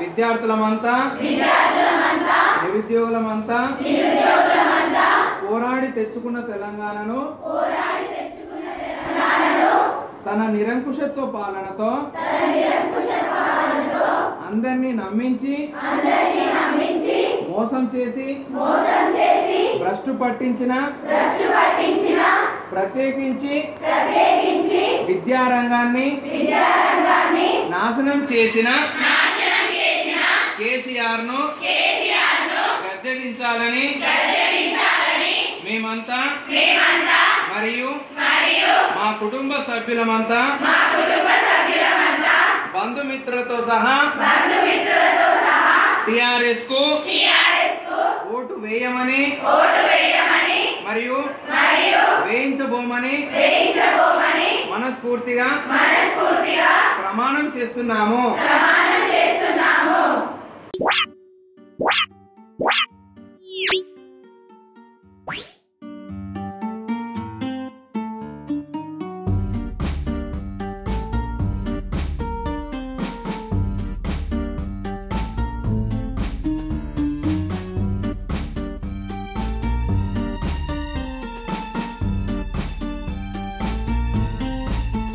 విద్యార్థులమంతా నిరుద్యోగులమంతా పోరాడి తెచ్చుకున్న తెలంగాణను తన నిరంకుశత్వ పాలనతో అందరినీ నమ్మించి మోసం చేసి భ్రష్టు పట్టించిన ప్రత్యేకించి విద్యారంగాన్ని నాశనం చేసిన కేసీఆర్ ను గద్దెదించాలని మేమంతా మరియు మా కుటుంబ సభ్యులమంతా బంధుమిత్రులతో సహా టిఆర్ఎస్ కు ఓటు వేయమని మరియు వేయించబోమని మనస్ఫూర్తిగా ప్రమాణం చేస్తున్నాము